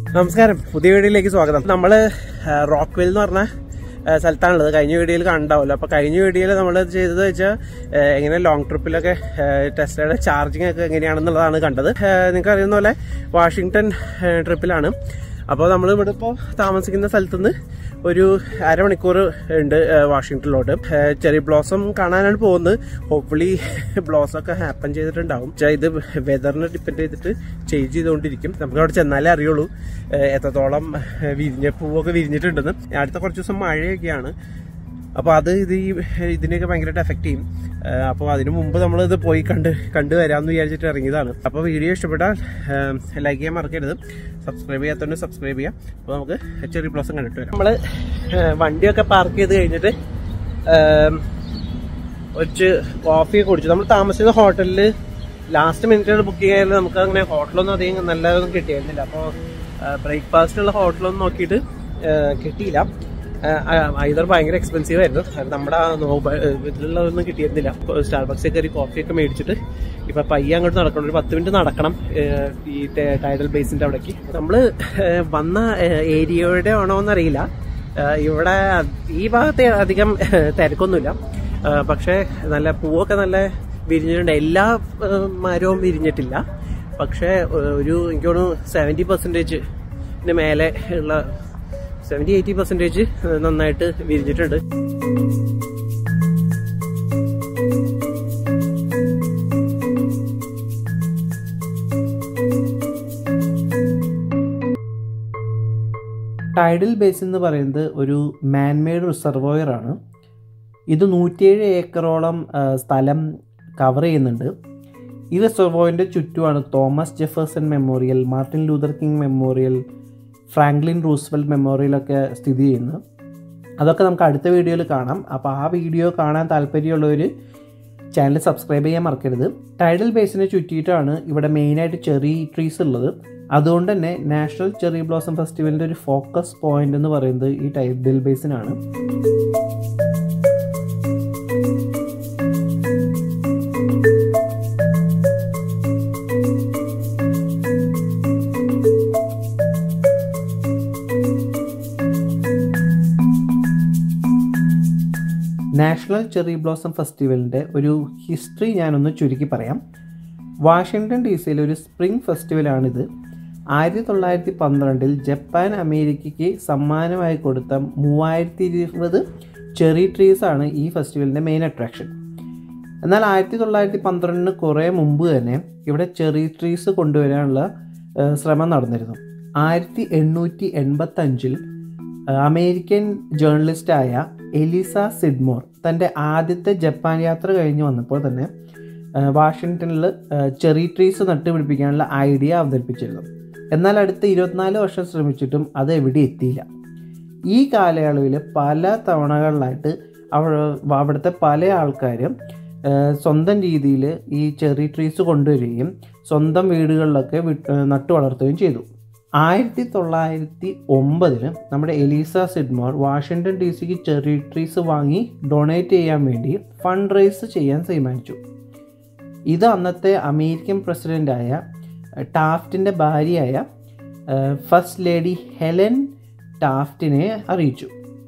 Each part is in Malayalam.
നമസ്കാരം പുതിയ വീഡിയോയിലേക്ക് സ്വാഗതം നമ്മള് റോക്ക്വെൽ എന്ന് പറഞ്ഞ ആ, സ്ഥലത്താണുള്ളത് കഴിഞ്ഞ വീഡിയോയിൽ കണ്ടാവല്ലോ അപ്പൊ കഴിഞ്ഞ വീഡിയോയിൽ നമ്മൾ ചെയ്തത് വെച്ചാൽ എങ്ങനെ ലോങ് ട്രിപ്പിലൊക്കെ ടെസ്ലയുടെ ചാർജിങ് ഒക്കെ എങ്ങനെയാണെന്നുള്ളതാണ് കണ്ടത് നിങ്ങൾക്ക് അറിയുന്ന പോലെ വാഷിങ്ടൺ ആ, ട്രിപ്പിലാണ് അപ്പോൾ നമ്മൾ ഇവിടെ ഇപ്പോൾ താമസിക്കുന്ന സ്ഥലത്തുനിന്ന് ഒരു അരമണിക്കൂർ ഉണ്ട് ആ, വാഷിങ്ടണിലോട്ട് ആ, ചെറി ബ്ലോസം കാണാനാണ് പോകുന്നത് ഹോപ്പ്ഫുള്ളി ബ്ലോസം ഒക്കെ ഹാപ്പൻ ചെയ്തിട്ടുണ്ടാവും പക്ഷേ ഇത് വെതറിനെ ഡിപ്പെൻഡ് ചെയ്തിട്ട് ചേഞ്ച് ചെയ്തുകൊണ്ടിരിക്കും നമുക്ക് അവിടെ ചെന്നാലേ അറിയുള്ളൂ ആ, എത്രത്തോളം ആ, വിരിഞ്ഞ പൂവൊക്കെ വിരിഞ്ഞിട്ടുണ്ടെന്ന് അടുത്ത കുറച്ച് ദിവസം മഴയൊക്കെയാണ് അപ്പോൾ അത് ഇത് ഈ ഇതിനെയൊക്കെ ഭയങ്കരമായിട്ട് എഫക്ട് ചെയ്യും അപ്പോൾ അതിനു മുമ്പ് നമ്മൾ ഇത് പോയി കണ്ട് കണ്ടു വരാമെന്ന് വിചാരിച്ചിട്ട് ഇറങ്ങിയതാണ് അപ്പോൾ വീഡിയോ ഇഷ്ടപ്പെട്ടാൽ ലൈക്ക് ചെയ്യാൻ മറക്കരുത് സബ്സ്ക്രൈബ് ചെയ്യാത്തതുകൊണ്ട് സബ്സ്ക്രൈബ് ചെയ്യാം അപ്പോൾ നമുക്ക് ചെറിയ പ്ലസം കണ്ടിട്ട് വരാം നമ്മൾ വണ്ടിയൊക്കെ പാർക്ക് ചെയ്ത് കഴിഞ്ഞിട്ട് ഏം, കുറച്ച് കോഫി കുടിച്ചു നമ്മൾ താമസിക്കുന്ന ഹോട്ടലിൽ ലാസ്റ്റ് മിനിറ്റിൽ ബുക്ക് ചെയ്യാൻ നമുക്ക് അങ്ങനെ ഹോട്ടലൊന്നും അധികം നല്ലതൊന്നും കിട്ടിയിരുന്നില്ല അപ്പോൾ ബ്രേക്ക്ഫാസ്റ്റിനുള്ള ഹോട്ടലൊന്നും നോക്കിയിട്ട് ആ, കിട്ടിയില്ല ഐതർ ഭയങ്കര എക്സ്പെൻസീവ് ആയിരുന്നു അത് നമ്മുടെ ആ നോബ ഇതിലുള്ളതൊന്നും കിട്ടിയിരുന്നില്ല സ്റ്റാർബക്സിൽ കയറി കോഫിയൊക്കെ മേടിച്ചിട്ട് ഇപ്പൊ പയ്യെ അങ്ങോട്ട് നടക്കണം ഒരു പത്ത് മിനിറ്റ് നടക്കണം ഏഹ്, ഈ ടൈഡൽ ബേസിന്റെ അവിടേക്ക് നമ്മള് ഏഹ്, വന്ന ഏരിയയുടെ ആണോ എന്നറിയില്ല ഏഹ്, ഇവിടെ ഈ ഭാഗത്ത് അധികം ഏഹ്, തിരക്കൊന്നുമില്ല ഏഹ്, പക്ഷേ നല്ല പൂവൊക്കെ നല്ല വിരിഞ്ഞിട്ടുണ്ട് എല്ലാ ഏഹ്, മരവും വിരിഞ്ഞിട്ടില്ല പക്ഷേ ഏഹ്, ഒരു എനിക്ക് തോന്നുന്നു സെവൻറ്റി പെർസെൻറ്റേജ് മേലെ ഉള്ള സെവൻറ്റി എയ്റ്റി പെർസെൻറ്റേജ് നന്നായിട്ട് വിരിഞ്ഞിട്ടുണ്ട് ടൈഡൽ ബേസിൻ എന്ന് പറയുന്നത് ഒരു മാൻമെയ്ഡ് റിസർവോയർ ആണ് ഇത് നൂറ്റിയേഴ് ഏക്കറോളം ആ, സ്ഥലം കവർ ചെയ്യുന്നുണ്ട് ഈ റിസർവോയറിൻ്റെ ചുറ്റുമാണ് Thomas Jefferson memorial Martin Luther King memorial Franklin Roosevelt മെമ്മോറിയലൊക്കെ സ്ഥിതി ചെയ്യുന്നത് അതൊക്കെ നമുക്ക് അടുത്ത വീഡിയോയിൽ കാണാം അപ്പോൾ ആ വീഡിയോ കാണാൻ താല്പര്യമുള്ളവർ ചാനൽ സബ്സ്ക്രൈബ് ചെയ്യാൻ മറക്കരുത് ടൈഡൽ ബേസിനെ ചുറ്റിയിട്ടാണ് ഇവിടെ മെയിനായിട്ട് ചെറി ട്രീസ് ഉള്ളത് അതുകൊണ്ട് തന്നെ നാഷണൽ ചെറി ബ്ലോസം ഫെസ്റ്റിവലിൻ്റെ ഒരു ഫോക്കസ് പോയിന്റ് എന്ന് പറയുന്നത് ഈ ടൈഡൽ ബേസിനാണ് നാഷണൽ ചെറി ബ്ലോസം ഫെസ്റ്റിവലിൻ്റെ ഒരു ഹിസ്റ്ററി ഞാനൊന്ന് ചുരുക്കി പറയാം വാഷിങ്ടൺ ഡി സിയിലെ ഒരു സ്പ്രിംഗ് ഫെസ്റ്റിവലാണിത് ആയിരത്തി തൊള്ളായിരത്തി പന്ത്രണ്ടിൽ ജപ്പാൻ അമേരിക്കയ്ക്ക് സമ്മാനമായി കൊടുത്ത മൂവായിരത്തി ഇരുപത് ചെറി ട്രീസ് ആണ് ഈ ഫെസ്റ്റിവലിൻ്റെ മെയിൻ അട്രാക്ഷൻ എന്നാൽ ആയിരത്തി തൊള്ളായിരത്തി പന്ത്രണ്ടിന് കുറേ മുമ്പ് തന്നെ ഇവിടെ ചെറി ട്രീസ് കൊണ്ടുവരാനുള്ള ഏഹ്, ശ്രമം നടന്നിരുന്നു ആയിരത്തി എണ്ണൂറ്റി എൺപത്തഞ്ചിൽ അമേരിക്കൻ ജേർണലിസ്റ്റായ എലിസ സിഡ്മോർ തൻ്റെ ആദ്യത്തെ ജപ്പാൻ യാത്ര കഴിഞ്ഞ് വന്നപ്പോൾ തന്നെ ഏഹ്, വാഷിങ്ടണിൽ ഏഹ്, ചെറി ട്രീസ് നട്ടുപിടിപ്പിക്കാനുള്ള ഐഡിയ അവതരിപ്പിച്ചിരുന്നു എന്നാൽ അടുത്ത ഇരുപത്തിനാല് വർഷം ശ്രമിച്ചിട്ടും അത് എവിടെ എത്തിയില്ല ഈ കാലയളവിൽ പല തവണകളിലായിട്ട് അവ അവിടുത്തെ പല ആൾക്കാരും ഏഹ്, സ്വന്തം രീതിയിൽ ഈ ചെറി ട്രീസ് കൊണ്ടുവരികയും സ്വന്തം വീടുകളിലൊക്കെ വിട്ട് ഏഹ്, നട്ടു വളർത്തുകയും ചെയ്തു ആയിരത്തി തൊള്ളായിരത്തി ഒമ്പതിന് നമ്മുടെ എലീസ സിഡ്മോർ വാഷിങ്ടൺ ഡി സിക്ക് ചെറി ട്രീസ് വാങ്ങി ഡൊണേറ്റ് ചെയ്യാൻ വേണ്ടി ഫണ്ട് റൈസ് ചെയ്യാൻ തീരുമാനിച്ചു ഇത് അന്നത്തെ അമേരിക്കൻ പ്രസിഡൻ്റായ ടാഫ്റ്റിൻ്റെ ഭാര്യയായ ഏഹ്, ഫസ്റ്റ് ലേഡി ഹെലൻ ടാഫ്റ്റിനെ അറിയിച്ചു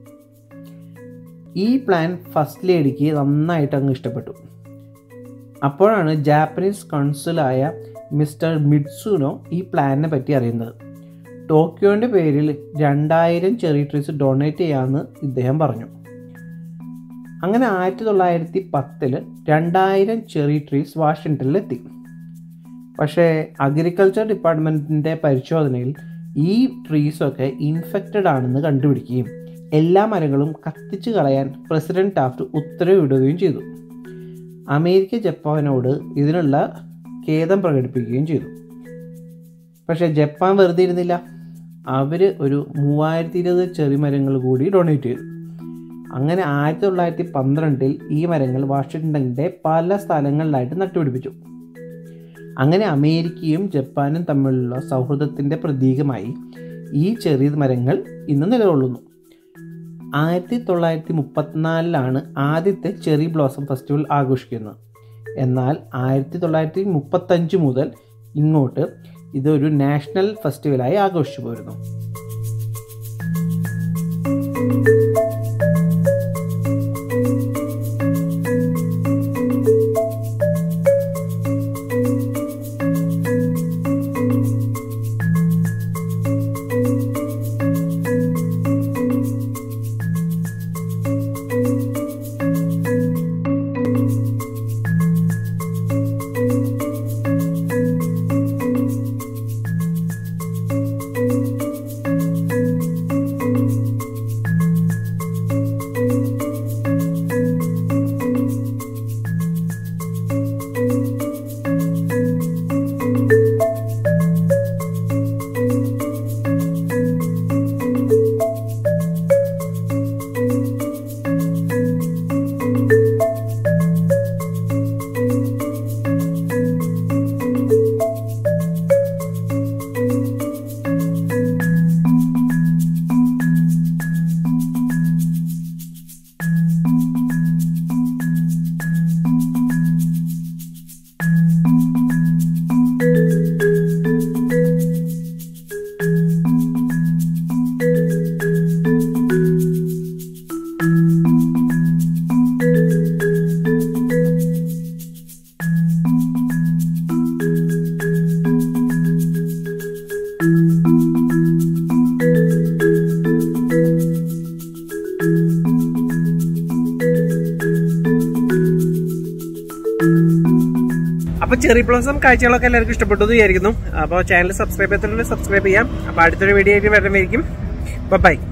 ഈ പ്ലാൻ ഫസ്റ്റ് ലേഡിക്ക് നന്നായിട്ട് അങ്ങ് ഇഷ്ടപ്പെട്ടു അപ്പോഴാണ് ജാപ്പനീസ് കൗൺസിലായ മിസ്റ്റർ മിഡ്സുനോ ഈ പ്ലാനിനെ പറ്റി അറിയുന്നത് ടോക്കിയോൻ്റെ പേരിൽ രണ്ടായിരം ചെറി ട്രീസ് ഡൊണേറ്റ് ചെയ്യാമെന്ന് ഇദ്ദേഹം പറഞ്ഞു അങ്ങനെ ആയിരത്തി തൊള്ളായിരത്തി പത്തിൽ രണ്ടായിരം ചെറി ട്രീസ് വാഷിങ്ടണിലെത്തി പക്ഷേ അഗ്രികൾച്ചർ ഡിപ്പാർട്ട്മെൻറ്റിൻ്റെ പരിശോധനയിൽ ഈ ട്രീസൊക്കെ ഇൻഫെക്റ്റഡ് ആണെന്ന് കണ്ടുപിടിക്കുകയും എല്ലാ മരങ്ങളും കത്തിച്ചു കളയാൻ പ്രസിഡന്റ് ടാഫ്റ്റ് ഉത്തരവിടുകയും ചെയ്തു അമേരിക്ക ജപ്പാനോട് ഇതിനുള്ള ഖേദം പ്രകടിപ്പിക്കുകയും ചെയ്തു പക്ഷേ ജപ്പാൻ വെറുതെ ഇരുന്നില്ല അവർ ഒരു മൂവായിരത്തി ഇരുപത് ചെറിമരങ്ങൾ കൂടി ഡൊണേറ്റ് ചെയ്തു അങ്ങനെ ആയിരത്തി തൊള്ളായിരത്തി പന്ത്രണ്ടിൽ ഈ മരങ്ങൾ വാഷിങ്ടണിൻ്റെ പല സ്ഥലങ്ങളിലായിട്ട് നട്ടുപിടിപ്പിച്ചു അങ്ങനെ അമേരിക്കയും ജപ്പാനും തമ്മിലുള്ള സൗഹൃദത്തിൻ്റെ പ്രതീകമായി ഈ ചെറിയ മരങ്ങൾ ഇന്ന് നിലകൊള്ളുന്നു ആയിരത്തി തൊള്ളായിരത്തി മുപ്പത്തിനാലിലാണ് ആദ്യത്തെ ചെറി ബ്ലോസം ഫെസ്റ്റിവൽ ആഘോഷിക്കുന്നത് എന്നാൽ ആയിരത്തി തൊള്ളായിരത്തി മുപ്പത്തഞ്ച് മുതൽ ഇങ്ങോട്ട് ഇതൊരു നാഷണൽ ഫെസ്റ്റിവലായി ആഘോഷിച്ചു പോരുന്നു അപ്പൊ ചെറി ബ്ലോസം കാഴ്ചകളൊക്കെ എല്ലാവർക്കും ഇഷ്ടപ്പെട്ടു എന്ന് വിചാരിക്കുന്നു അപ്പോൾ ചാനൽ സബ്സ്ക്രൈബ് ചെയ്തിട്ടുണ്ടെങ്കിൽ സബ്സ്ക്രൈബ് ചെയ്യാം അപ്പൊ അടുത്തൊരു വീഡിയോ ആയിട്ട് വരുന്നതായിരിക്കും ബൈ